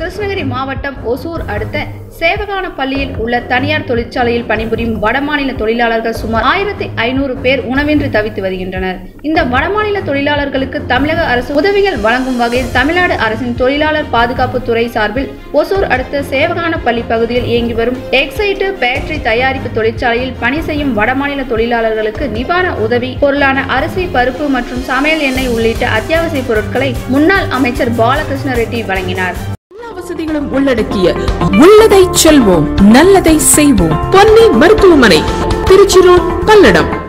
கிருஷ்ணகிரி மாவட்டம் ஒசூர் அடுத்த சேவகான பள்ளியில் உள்ள தனியார் தொழிற்சாலையில் பணிபுரியும் வடமாநில தொழிலாளர்கள் சுமார் ஆயிரத்தி ஐநூறு பேர் உணவின்றி தவித்து வருகின்றனர் இந்த வடமாநில தொழிலாளர்களுக்கு தமிழக அரசு உதவிகள் வழங்கும் வகையில் தமிழ்நாடு அரசின் தொழிலாளர் பாதுகாப்பு துறை சார்பில் ஒசூர் அடுத்த சேவகான பள்ளி பகுதியில் இயங்கி வரும் எக்ஸைட்டு பேட்டரி தயாரிப்பு தொழிற்சாலையில் பணி செய்யும் வடமாநில தொழிலாளர்களுக்கு நிவாரண உதவி பொருளான அரிசி பருப்பு மற்றும் சமையல் எண்ணெய் உள்ளிட்ட அத்தியாவசிய பொருட்களை முன்னாள் அமைச்சர் பாலகிருஷ்ண ரெட்டி வழங்கினார் எல்லா வசதிகளும் உள்ளடக்கிய உள்ளதை செல்வோம் நல்லதை செய்வோம் பொன்னி மருத்துவமனை திருச்சி ரோட் பல்லடம்